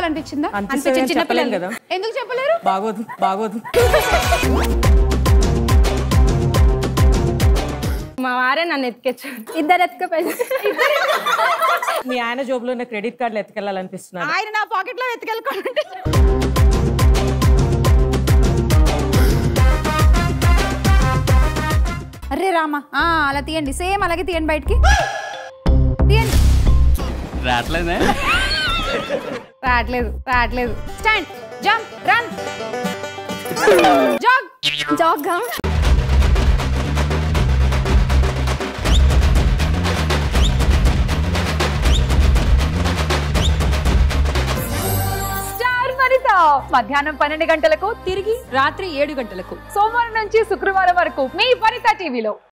చెప్పాలనిపించిందా అనిపించింది చిన్న చెప్పలేం పిల్లలు. కదా ఎందుకు చెప్పలేరు బాగోదు బాగోదు మా వారే నన్ను ఎత్తుకెచ్చు ఇద్దరు ఎత్తుకపోయి మీ ఆయన జోబులో ఉన్న క్రెడిట్ కార్డులు ఎత్తుకెళ్ళాలనిపిస్తున్నారు ఆయన నా పాకెట్ లో ఎత్తుకెళ్ళుకోండి అరే రామా ఆ, అలా తీయండి సేమ్ అలాగే తీయండి బయటికి తీయండి రావట్లేదే రావట్లేదు రావట్లేదు స్టాండ్ జంప్ రన్ జాగ్ జాగ్గా స్టార్ వనిత మధ్యాహ్నం పన్నెండు గంటలకు తిరిగి రాత్రి ఏడు గంటలకు సోమవారం నుంచి శుక్రవారం వరకు మీ వనిత టీవీలో